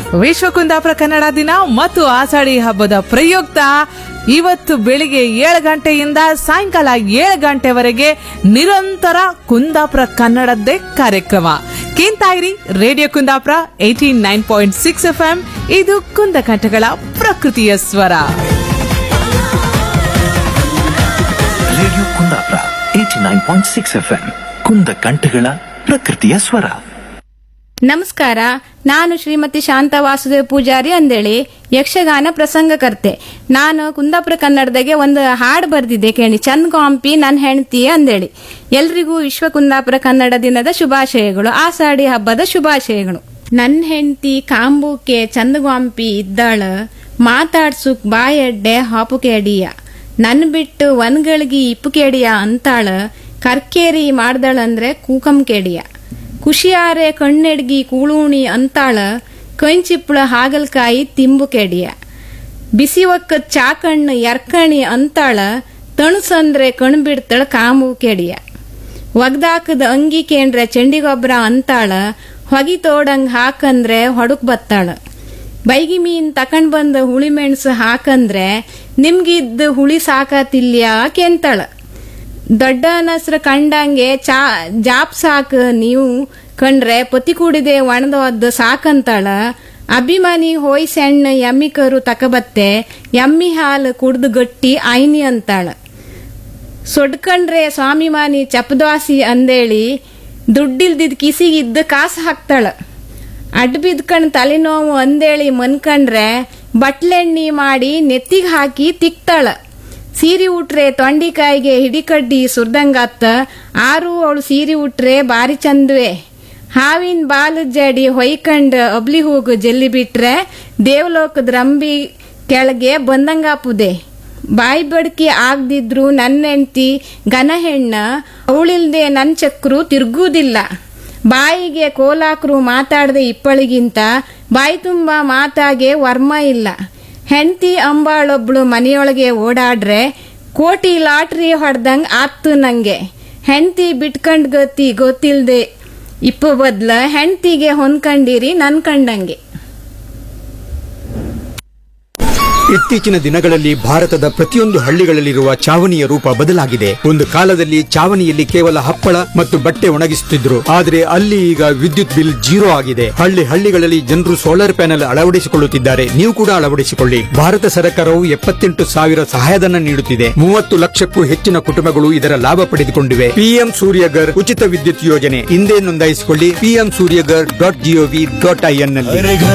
ವಿಶ್ವ ಕುಂದಾಪುರ ಕನ್ನಡ ದಿನ ಮತ್ತು ಆಷಾಢಿ ಹಬ್ಬದ ಪ್ರಯುಕ್ತ ಇವತ್ತು ಬೆಳಿಗ್ಗೆ ಏಳು ಗಂಟೆಯಿಂದ ಸಾಯಂಕಾಲ ಏಳು ಗಂಟೆವರೆಗೆ ನಿರಂತರ ಕುಂದಾಪುರ ಕನ್ನಡದ್ದೇ ಕಾರ್ಯಕ್ರಮ ಕೇಂತಾಯಿರಿ radio Kundapura eighty nine point six F M ಇದು ಕುಂದಕಂಠಗಳ ಪ್ರಕೃತಿಯ ಸ್ವರ radio Kundapura eighty nine point six F M ಕುಂದ ಕಂಠಗಳ ಪ್ರಕೃತಿಯ ಸ್ವರ ನಮಸ್ಕಾರ ನಾನು ಶ್ರೀಮತಿ ಶಾಂತ ವಾಸುದೇವ ಪೂಜಾರಿ ಅಂದೇಳಿ ಯಕ್ಷಗಾನ ಪ್ರಸಂಗಕರ್ತೆ ನಾನು ಕುಂದಾಪುರ ಕನ್ನಡದಾಗೆ ಒಂದು ಹಾಡು ಬರ್ದಿದ್ದೆ ಕೇಳಿ ಚಂದ್ ಗಾಂಪಿ ನನ್ನ ಹೆಂಡತಿ ಅಂದೇಳಿ ಎಲ್ರಿಗೂ ವಿಶ್ವ ಕುಂದಾಪುರ ಕನ್ನಡ ದಿನದ ಶುಭಾಶಯಗಳು ಆಷಾಢಿ ಹಬ್ಬದ ಶುಭಾಶಯಗಳು ನನ್ನ ಹೆಂಡತಿ ಕಾಂಬೂಕೆ ಚಂದಗಾಂಪಿ ಇದ್ದಾಳ ಮಾತಾಡ್ಸುಕ್ ಬಾಯಡ್ಡೆ ಹಾಪುಕೆಡಿಯ ನನ್ ಬಿಟ್ಟು ಒನ್ಗಳಿಗೆ ಇಪ್ಪುಕೆಡಿಯ ಅಂತಾಳ ಕರ್ಕೇರಿ ಮಾಡ್ದಳಂದ್ರೆ ಕೂಕಂ ಕೆಡಿಯ ಖುಷಿಯಾರೆ ಕಣ್ಣೆಡ್ಗಿ ಕೂಳೂಣಿ ಅಂತಾಳ ಕಂಚಿಪ್ಪಳ ಹಾಗಲ್ಕಾಯಿ ತಿಂಬು ಕೆಡಿಯ ಬಿಸಿ ಒಕ್ಕ ಚಾಕಣ್ಣು ಎರ್ಕಣಿ ಅಂತಾಳ ತಣಸಂದ್ರೆ ಕಣ್ಬಿಡ್ತಳ ಕಾಮು ಕೆಡಿಯ ಒಗ್ದಾಕದ ಅಂಗಿ ಕೇಂದ್ರೆ ಚಂಡಿಗೊಬ್ಬರ ಅಂತಾಳ ಹೊಗಿ ತೋಡಂಗ್ ಹಾಕಂದ್ರೆ ಹೊಡಕ್ ಬತ್ತಾಳ ಬೈಗಿ ಮೀನ್ ತಕೊಂಡ್ ಬಂದ ಹುಳಿ ಮೆಣಸು ಹಾಕಂದ್ರೆ ನಿಮ್ಗಿದ್ದ ಹುಳಿ ಸಾಕಾತಿಲ್ಯಾ ಕೆಂತಾಳ ದೊಡ್ಡ ನಸ್ರ ಕಂಡಂಗೆ ಚಾ ಜಾಪ್ ಸಾಕು ನೀವು ಕಂಡ್ರೆ ಪತಿ ಕೂಡಿದೆ ಒಣದೋದ್ದು ಸಾಕಂತಾಳ ಅಭಿಮಾನಿ ಹೋಯ್ ಸಣ್ಣ ಎಮ್ಮಿ ಕರು ತಕಬತ್ತೆ ಎಮ್ಮಿ ಹಾಲು ಕುಡ್ದು ಗಟ್ಟಿ ಐನಿ ಅಂತಾಳ ಸೊಡ್ಕಂಡ್ರೆ ಸ್ವಾಮಿಮಾನಿ ಚಪದ್ವಾಸಿ ಅಂದೇಳಿ ದುಡ್ಡಿಲ್ದಿದ್ ಕಿಸಿಗಿದ್ದ ಕಾಸು ಹಾಕ್ತಾಳ ಅಡ್ ಬಿದ್ಕಂಡ್ ತಲೆನೋವು ಅಂದೇಳಿ ಮನ್ಕಂಡ್ರೆ ಬಟ್ಲೆಣ್ಣಿ ಮಾಡಿ ನೆತ್ತಿಗೆ ಹಾಕಿ ತಿಕ್ತಾಳ ಸೀರೆ ಉಟ್ರೆ ತೊಂಡಿಕಾಯಿಗೆ ಹಿಡಿಕಡ್ಡಿ ಸುರ್ದಂಗಾತ್ತ ಆರು ಅವಳು ಸೀರೆ ಉಟ್ರೆ ಬಾರಿ ಚಂದ್ವೆ ಹಾವಿನ ಬಾಲು ಜಡಿ ಹೊಯ್ಕಂಡ್ ಅಬ್ಲಿ ಹೋಗು ಜಲ್ಲಿ ಬಿಟ್ರೆ ದೇವಲೋಕದ ರಂಬಿ ಕೆಳಗೆ ಬಂದಂಗಾಪುದೆ ಬಾಯಿ ಬಡ್ಕಿ ಆಗ್ದಿದ್ರು ನನ್ನ ಹೆಂಡ್ತಿ ಘನ ಹೆಣ್ಣ ಅವಳಿಲ್ದೆ ನನ್ ಚಕ್ರು ತಿರ್ಗುವುದಿಲ್ಲ ಬಾಯಿಗೆ ಕೋಲಾಕ್ರು ಮಾತಾಡದೆ ಇಪ್ಪಳಿಗಿಂತ ಬಾಯಿ ತುಂಬ ಮಾತಾಗೆ ವರ್ಮ ಇಲ್ಲ ಹೆಂಡತಿ ಅಂಬಾಳೊಬ್ಳು ಮನೆಯೊಳಗೆ ಓಡಾಡ್ರೆ ಕೋಟಿ ಲಾಟ್ರಿ ಹೊಡ್ದಂಗ್ ಆತ್ತು ನಂಗೆ ಹೆಂಡತಿ ಬಿಟ್ಕಂಡ್ ಗತಿ ಗೊತ್ತಿಲ್ದೆ ಇಪ್ಪ ಬದ್ಲ ಹೆಂಡತಿಗೆ ಹೊಂದ್ಕಂಡಿರಿ ನನ್ ಕಂಡಂಗೆ ಇತ್ತೀಚಿನ ದಿನಗಳಲ್ಲಿ ಭಾರತದ ಪ್ರತಿಯೊಂದು ಹಳ್ಳಿಗಳಲ್ಲಿರುವ ಚಾವಣಿಯ ರೂಪ ಬದಲಾಗಿದೆ ಒಂದು ಕಾಲದಲ್ಲಿ ಚಾವಣಿಯಲ್ಲಿ ಕೇವಲ ಹಪ್ಪಳ ಮತ್ತು ಬಟ್ಟೆ ಒಣಗಿಸುತ್ತಿದ್ರು ಆದರೆ ಅಲ್ಲಿ ಈಗ ವಿದ್ಯುತ್ ಬಿಲ್ ಜೀರೋ ಆಗಿದೆ ಹಳ್ಳಿ ಹಳ್ಳಿಗಳಲ್ಲಿ ಜನರು ಸೋಲಾರ್ ಪ್ಯಾನೆಲ್ ಅಳವಡಿಸಿಕೊಳ್ಳುತ್ತಿದ್ದಾರೆ ನೀವು ಕೂಡ ಅಳವಡಿಸಿಕೊಳ್ಳಿ ಭಾರತ ಸರ್ಕಾರವು ಎಪ್ಪತ್ತೆಂಟು ಸಾವಿರ ಸಹಾಯಧನ ನೀಡುತ್ತಿದೆ ಮೂವತ್ತು ಲಕ್ಷಕ್ಕೂ ಹೆಚ್ಚಿನ ಕುಟುಂಬಗಳು ಇದರ ಲಾಭ ಪಡೆದುಕೊಂಡಿವೆ ಪಿಎಂ ಸೂರ್ಯಗರ್ ಉಚಿತ ವಿದ್ಯುತ್ ಯೋಜನೆ ಹಿಂದೆ ನೋಂದಾಯಿಸಿಕೊಳ್ಳಿ PM Suryaghar dot gov dot in ನಲ್ಲಿ